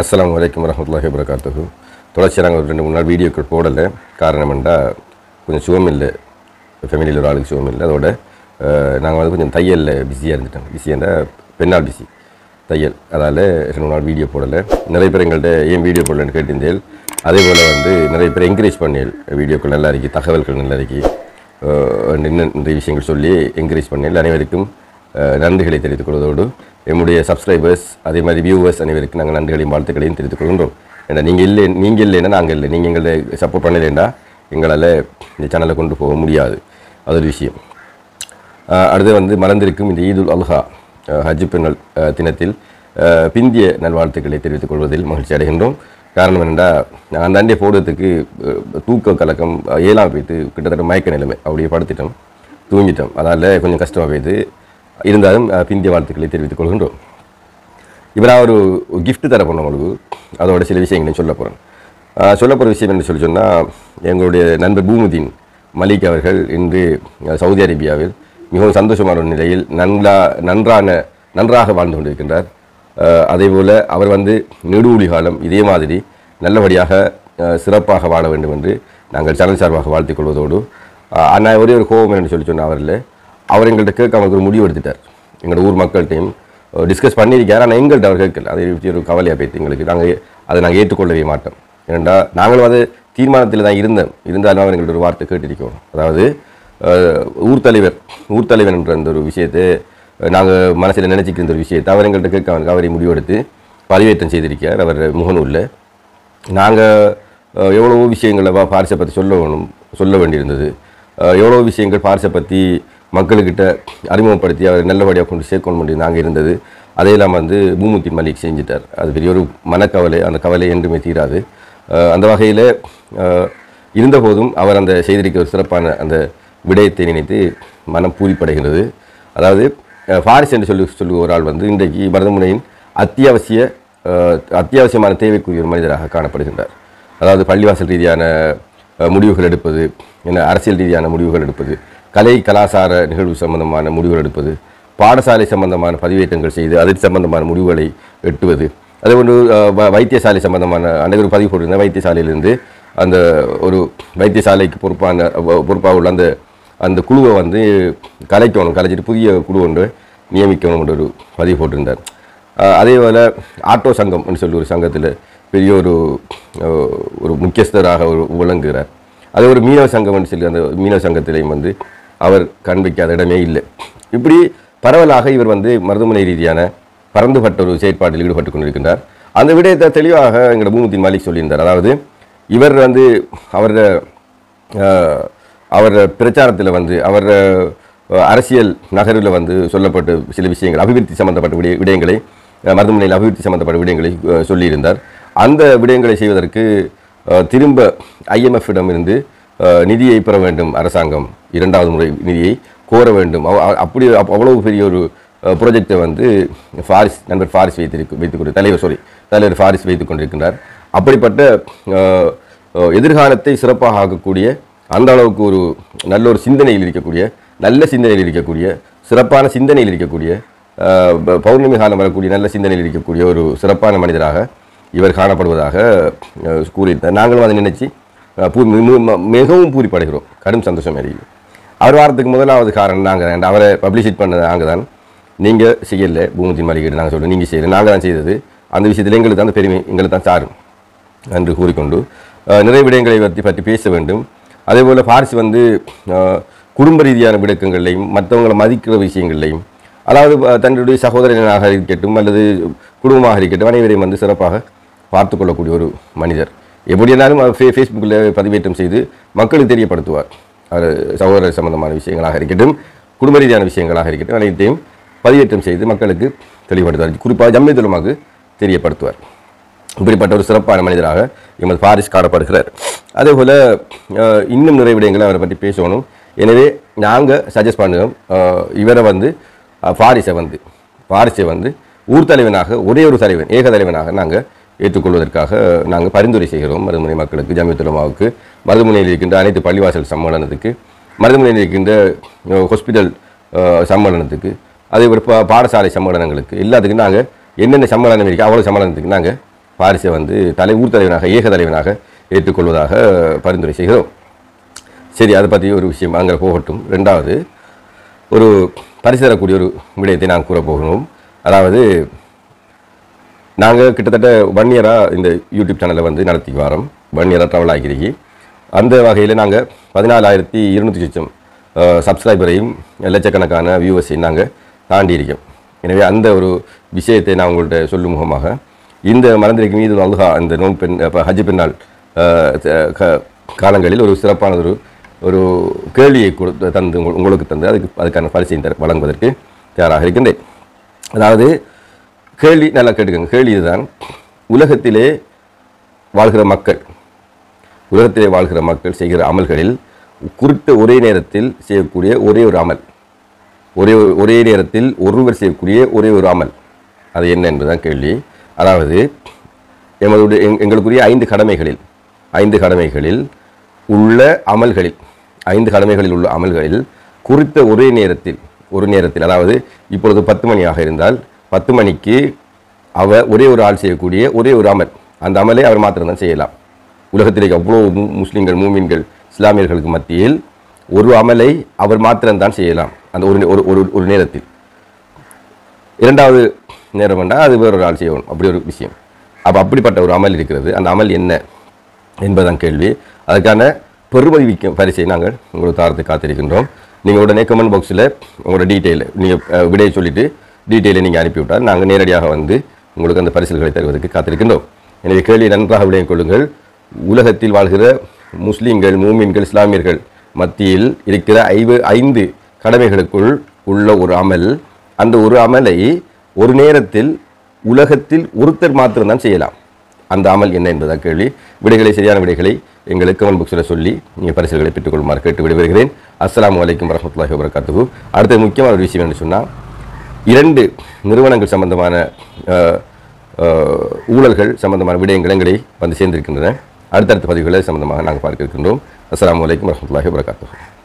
அஸ்ஸலாமு அலைக்கும் வரமத்துல்லாஹி வபரகாத்துஹு தொடர்ச்சி நாங்கள் ஒரு ரெண்டு மூணு நாள் வீடியோக்கள் போடலை காரணம் என்றால் கொஞ்சம் சுகம் இல்லை ஃபேமிலியில் ஒரு ஆளுக்கு சுகம் இல்லை அதோட நாங்கள் வந்து கொஞ்சம் தையலில் பிஸியாக இருந்துட்டோம் பிஸியாக பெண்ணால் பிஸி தையல் அதால் ரெண்டு மூணு நாள் வீடியோ போடலை நிறைய பேர் எங்கள்கிட்ட ஏன் வீடியோ போடலன்னு கேட்டிருந்தேன் அதே போல் வந்து நிறைய பேர் என்கரேஜ் பண்ணேன் வீடியோக்கள் நல்லா இருக்கு தகவல்கள் நல்லா இருக்கு அஹ் இன்னும் நிறைய விஷயங்கள் சொல்லி என்கரேஜ் பண்ணேன் அனைவருக்கும் அஹ் நன்றிகளை தெரிவித்துக் கொள்வதோடு எம்முடைய சப்ஸ்கிரைபர்ஸ் அதே மாதிரி வியூவர்ஸ் அனைவருக்கும் நாங்கள் நன்றிகளையும் வாழ்த்துக்களையும் தெரிவித்துக் கொள்கின்றோம் ஏன்னா நீங்கள் இல்லை நீங்கள் இல்லைன்னா நாங்கள் இல்லை நீங்கள் எங்களை சப்போர்ட் பண்ணலைன்னா எங்களால் இந்த சேனலை கொண்டு போக முடியாது அது ஒரு விஷயம் அஹ் அடுத்து வந்து மலர்ந்திருக்கும் இந்த ஈதுல் அல்ஹா அஹ் ஹஜ் பெருநாள் அஹ் தினத்தில் அஹ் பிந்திய நல்வாழ்த்துக்களை தெரிவித்துக் கொள்வதில் மகிழ்ச்சி அடைகின்றோம் காரணம் என்னென்னா நான் அந்த அண்டை போடுறதுக்கு அஹ் தூக்க கலக்கம் அஹ் ஏழாம் போயிட்டு கிட்டத்தட்ட மயக்க நிலைமை அப்படியே படுத்திட்டோம் தூங்கிட்டோம் அதால் கொஞ்சம் கஷ்டமாக போயிது இருந்தாலும் அஹ் பிந்திய வாழ்த்துக்களை தெரிவித்துக் கொள்கின்றோம் இப்போ நான் ஒரு gift தர போனேன் உங்களுக்கு அதோட சில விஷயங்களையும் சொல்ல போகிறேன் சொல்ல போகிற விஷயம் என்ன சொல்லி சொன்னால் எங்களுடைய நண்பர் பூமுதீன் மலிக் அவர்கள் இன்று அஹ், சவுதி அரேபியாவில் மிகவும் சந்தோஷமான ஒரு நிலையில் நன்றா நன்றான நன்றாக வாழ்ந்து கொண்டிருக்கின்றார் அஹ், அதேபோல் அவர் வந்து நெடுவழி காலம் இதே மாதிரி நல்லபடியாக அஹ், சிறப்பாக வாழ வேண்டும் என்று நாங்கள் சேனல் சார்பாக வாழ்த்திக் கொள்வதோடு அஹ், அண்ணா ஒரே ஒரு கோபம் என்று சொல்லி சொன்ன அவரில் அவர் எங்கள்கிட்ட கேட்க அவருக்கு ஒரு முடிவு எடுத்துட்டார் எங்களோட ஊர் மக்கள்கிட்டையும் டிஸ்கஸ் பண்ணியிருக்காரு ஆனால் எங்கள்கிட்ட அவர் கேட்கல அதை பற்றி ஒரு கவலையாக போயிட்டு எங்களுக்கு நாங்கள் அதை நாங்கள் ஏற்றுக்கொள்ளவே மாட்டோம் ஏனெண்டா நாங்களும் அது தீர்மானத்தில் தான் இருந்தோம் இருந்தாலும் அவர் எங்கள்ட்ட ஒரு வார்த்தை கேட்டிருக்கோம் அதாவது அஹ், ஊர் தலைவர் ஊர் தலைவர் என்ற அந்த ஒரு விஷயத்தை நாங்கள் மனசில் நினச்சிக்கிற இந்த ஒரு விஷயத்தை அவர் எங்கள்கிட்ட கேட்க அவருக்கு அவரை முடிவெடுத்து பதிவேற்றம் செய்திருக்கார் அவர் முகநூலில் நாங்கள் எவ்வளவோ விஷயங்களை பா- பாரிசை பற்றி சொல்ல வேணும் சொல்ல வேண்டியிருந்தது அஹ், எவ்வளவோ விஷயங்கள் பாரிசை பற்றி மக்களுக்கிட்ட அறிமுகப்படுத்தி அவர் நல்லபடியாக கொண்டு சேர்க்கணும் முடியும் நாங்கள் இருந்தது அதையெல்லாம் வந்து பூமுத்தி மலிக் செஞ்சிட்டார் அது பெரிய ஒரு மனக்கவலை அந்த கவலை என்றுமே தீராது அஹ், அந்த வகையில் இருந்தபோதும் அவர் அந்த செய்திருக்க ஒரு சிறப்பான அந்த விடயத்தை நினைத்து மனம் பூரிப்படைகிறது அதாவது அஹ், ஃபாரிஸ் என்று சொல்லி சொல்லுகிற ஒரு ஆள் வந்து இன்றைக்கு மருதமுனையின் அத்தியாவசிய அஹ், அத்தியாவசியமான தேவைக்குரிய ஒரு மனிதராக காணப்படுகின்றார் அதாவது பள்ளிவாசல் ரீதியான அஹ், முடிவுகள் எடுப்பது என்ன அரசியல் ரீதியான முடிவுகள் எடுப்பது கலை கலாச்சார நிகழ்வு சம்பந்தமான முடிவுகள் எடுப்பது பாடசாலை சம்பந்தமான பதிவேற்றங்கள் செய்து அது சம்பந்தமான முடிவுகளை எட்டுவது அதே போன்று அஹ், வ- வைத்தியசாலை சம்பந்தமான அன்றைக்கு ஒரு பதிவு போட்டிருந்தேன் வைத்தியசாலையிலிருந்து அந்த ஒரு வைத்தியசாலைக்கு பொறுப்பான அஹ், பொறுப்பாக உள்ள அந்த அந்த குழுவை வந்து கலைக்கணும் கலைச்சிட்டு புதிய குழு ஒன்று நியமிக்கணும் என்ற ஒரு பதிவு போட்டிருந்தார் அஹ், அதே போல் ஆட்டோ சங்கம் என்று சொல்லி ஒரு சங்கத்தில் பெரிய ஒரு அஹ், ஒரு முக்கியஸ்தராக ஒரு விளங்குகிறார் அதே ஒரு மீனவ சங்கம் என்று சொல்லி அந்த மீனவ சங்கத்திலையும் வந்து அவர் காண்பிக்காத இடமே இல்லை இப்படி பரவலாக இவர் வந்து மருத்துவமனை ரீதியான பரந்துபட்ட ஒரு செயற்பாட்டில் ஈடுபட்டு கொண்டிருக்கின்றார் அந்த விடயத்தை தெளிவாக எங்களோட பூமுத்தின் மாலிக் சொல்லியிருந்தார் அதாவது இவர் வந்து அவரோட அஹ், அவர் பிரச்சாரத்தில் வந்து அவர் அஹ், அரசியல் நகரில் வந்து சொல்லப்பட்ட சில விஷயங்கள் அபிவிருத்தி சம்பந்தப்பட்ட விடய விடயங்களை அஹ், மருத்துவமனையில் அபிவிருத்தி சம்பந்தப்பட்ட விடயங்களை அஹ், சொல்லியிருந்தார் அந்த விடயங்களை செய்வதற்கு அஹ், திரும்ப ஐஎம்எஃப்பிடம் இருந்து அஹ், நிதியை பெற வேண்டும் அரசாங்கம் இரண்டாவது முறை நிதியை கோர வேண்டும் அவ- அவ- அப்படி அப்- அவ்வளவு பெரிய ஒரு ப்ராஜெக்டை வந்து ஃபாரிஸ் நண்பர் ஃபாரிஸ் வைத்திருக்கு வைத்துக் கொண்டு தலைவர் சாரி தலைவர் ஃபாரிஸ் வைத்துக் கொண்டிருக்கின்றார் அப்படிப்பட்ட அஹ், அஹ், எதிர்காலத்தை சிறப்பாக ஆக்கக்கூடிய அந்த அளவுக்கு ஒரு நல்ல ஒரு சிந்தனையில் இருக்கக்கூடிய நல்ல சிந்தனையில் இருக்கக்கூடிய சிறப்பான சிந்தனையில் இருக்கக்கூடிய அஹ், ப- பௌர்ணமி காலம் வரக்கூடிய நல்ல சிந்தனையில் இருக்கக்கூடிய ஒரு சிறப்பான மனிதராக இவர் காணப்படுவதாக அஹ், கூறியிருந்தார் நாங்களும் அதை நினைச்சு அஹ், பூ மி- மி- மிகவும் பூரிப்படைகிறோம் கடும் சந்தோஷம் அறிவு அவர் வாரத்துக்கு முதலாவது காரணம் நாங்கள் தான் அவரை பப்ளிஷிட் பண்ணது நாங்கள் தான் நீங்கள் செய்யலை பூமத்தின் மளிகை நாங்கள் சொல்கிறோம் நீங்கள் செய்யலை நாங்கள் தான் செய்தது அந்த விஷயத்தில் எங்களுக்கு தான் அந்த பெருமை எங்களுக்கு தான் சாரும் என்று கூறிக்கொண்டு அஹ், நிறைய விடயங்களை பற்றி பற்றி பேச வேண்டும் அதேபோல் ஃபாரிஸ் வந்து அஹ், குடும்ப ரீதியான விளக்கங்களையும் மற்றவங்களை மதிக்கிற விஷயங்களையும் அதாவது அஹ், தன்னுடைய சகோதரனாக இருக்கட்டும் அல்லது குடும்பமாக இருக்கட்டும் அனைவரையும் வந்து சிறப்பாக பார்த்து கொள்ளக்கூடிய ஒரு மனிதர் எப்படியானாலும் அவர் ஃபே ஃபேஸ்புக்கில் பதிவேற்றம் செய்து மக்களுக்கு தெரியப்படுத்துவார் அவர் சகோதரர் சம்பந்தமான விஷயங்களாக இருக்கட்டும் குடும்ப ரீதியான விஷயங்களாக இருக்கட்டும் அனைத்தையும் பதிவேற்றம் செய்து மக்களுக்கு தெளிவுபடுத்துவார் குறிப்பாக ஜம்மியத்துலமாக்கு தெரியப்படுத்துவார் இப்படிப்பட்ட ஒரு சிறப்பான மனிதராக எமது பாரிஸ் காணப்படுகிறார் அதே போல் இன்னும் நிறைய விடயங்களை அவரை பற்றி பேசணும் எனவே நாங்கள் சஜஸ்ட் பண்ணுவோம் அஹ், இவரை வந்து அஹ், பாரிஸை வந்து பாரிஸை வந்து ஊர் தலைவனாக ஒரே ஒரு தலைவன் ஏக தலைவனாக நாங்கள் ஏற்றுக்கொள்வதற்காக நாங்கள் பரிந்துரை செய்கிறோம் மருதுமனை மக்களுக்கு ஜமியத்துலமாவுக்கு மருதுமனையில் இருக்கின்ற அனைத்து பள்ளிவாசல் சம்மேளனத்துக்கு மருதுமனையில் இருக்கின்ற அஹ், ஹாஸ்பிட்டல் அஹ், சம்மேளனத்துக்கு அதே ஒரு பா பாடசாலை சம்மேளனங்களுக்கு எல்லாத்துக்கும் நாங்கள் என்னென்ன சம்மேளனம் இருக்கோ அவ்வளோ சம்மேளனத்துக்கு நாங்கள் பாரிஸை வந்து தலை ஊர் தலைவனாக ஏக தலைவனாக ஏற்றுக்கொள்வதாக பரிந்துரை செய்கிறோம் சரி அதை பற்றி ஒரு விஷயம் அங்கே போகட்டும் ரெண்டாவது ஒரு பரிசு தரக்கூடிய ஒரு விடயத்தை நான் கூற போகணும் அதாவது நாங்கள் கிட்டத்தட்ட ஒன் இயராக இந்த யூடியூப் சேனலை வந்து நடத்தி வரோம் ஒன் இயராக ட்ராவல் ஆகிருக்கி அந்த வகையில் நாங்கள் பதினாலாயிரத்தி இருநூற்றி லட்சம் சப்ஸ்கிரைபரையும் லட்சக்கணக்கான வியூவர்ஸையும் நாங்கள் தாண்டி இருக்கோம் எனவே அந்த ஒரு விஷயத்தை நான் உங்கள்கிட்ட சொல்லும் முகமாக இந்த மறந்திருக்கும் மீது அல்ஹா இந்த நோன் பெண் அப்போ ஹஜ் பெண்ணால் அஹ், த- க- காலங்களில் ஒரு சிறப்பான ஒரு ஒரு கேள்வியை கொடுத்து தந்து உங்கள்- உங்களுக்கு தந்து அதுக்கு அதுக்கான பரிசை தர வழங்குவதற்கு தயாராக இருக்கின்றேன் அதாவது கேள்வி நல்லா கேட்டுக்கோங்க கேள்வி இதுதான் உலகத்திலே வாழ்கிற மக்கள் உலகத்திலே வாழ்கிற மக்கள் செய்கிற அமல்களில் குறித்த ஒரே நேரத்தில் செய்யக்கூடிய ஒரே ஒரு அமல் ஒரே ஒரு- ஒரே நேரத்தில் ஒருவர் செய்யக்கூடிய ஒரே ஒரு அமல் அது என்ன என்பதுதான் கேள்வி அதாவது எங்களுடைய எங்- எங்களுக்குரிய ஐந்து கடமைகளில் ஐந்து கடமைகளில் உள்ள அமல்களில் ஐந்து கடமைகளில் உள்ள அமல்களில் குறித்த ஒரே நேரத்தில் ஒரு நேரத்தில் அதாவது இப்பொழுது பத்து மணியாக இருந்தால் பத்து மணிக்கு அவர் ஒரே ஒரு ஆள் செய்யக்கூடிய ஒரே ஒரு அமல் அந்த அமலை அவர் மாத்திரம்தான் செய்யலாம் உலகத்திலே அவ்வளோ மு- முஸ்லிம்கள் மூமின்கள் இஸ்லாமியர்களுக்கு மத்தியில் ஒரு அமலை அவர் மாத்திரம்தான் செய்யலாம் அந்த ஒரு ஒரு ஒரு ஒரு நேரத்தில் இரண்டாவது நேரம் வேண்டாம் அது வேறொரு ஆள் செய்யணும் அப்படி ஒரு விஷயம் அப்போ அப்படிப்பட்ட ஒரு அமல் இருக்கிறது அந்த அமல் என்ன என்பதுதான் கேள்வி அதுக்கான பெருமதி விக்க பரிசை நாங்கள் உங்களுக்கு தாரத்தை காத்திருக்கின்றோம் நீங்கள் உடனே கமெண்ட் பாக்ஸில் உங்களோட டீட்டெயில் நீங்கள் விடையை சொல்லிவிட்டு டீட்டெயிலை நீங்கள் அனுப்பிவிட்டால் நாங்கள் நேரடியாக வந்து உங்களுக்கு அந்த பரிசுகளை தருவதற்கு காத்திருக்கின்றோம் எனவே கேள்வி நன்றாக விளையம் கொள்ளுங்கள் உலகத்தில் வாழ்கிற முஸ்லீம்கள் மூமின்கள் இஸ்லாமியர்கள் மத்தியில் இருக்கிற ஐவு ஐந்து கடமைகளுக்குள் உள்ள ஒரு அமல் அந்த ஒரு அமலை ஒரு நேரத்தில் உலகத்தில் ஒருத்தர் மாத்திரம்தான் செய்யலாம் அந்த அமல் என்ன என்பதான் கேள்வி விடைகளை சரியான விடைகளை எங்களுக்கு கமெண்ட் பாக்ஸில் சொல்லி நீங்கள் பரிசுகளை பெற்றுக்கொள்ளுமாறு கேட்டு விடைபெறுகிறேன் அஸ்ஸலாமு அலைக்கும் வரமத்துல்லாஹி வபரகாத்துஹு அடுத்த முக்கியமான ஒரு விஷயம் என்ன சொன்னால் இரண்டு நிறுவனங்கள் சம்பந்தமான அஹ், அஹ், ஊழல்கள் சம்பந்தமான விடயங்கள் எங்களை வந்து சேர்ந்திருக்கின்றன அடுத்தடுத்த பதிவுகளை சம்பந்தமாக நாங்கள் பார்க்க இருக்கின்றோம் அஸ்ஸலாமு அலைக்கும் வரமத்துல்லாஹி வபரகாத்துஹு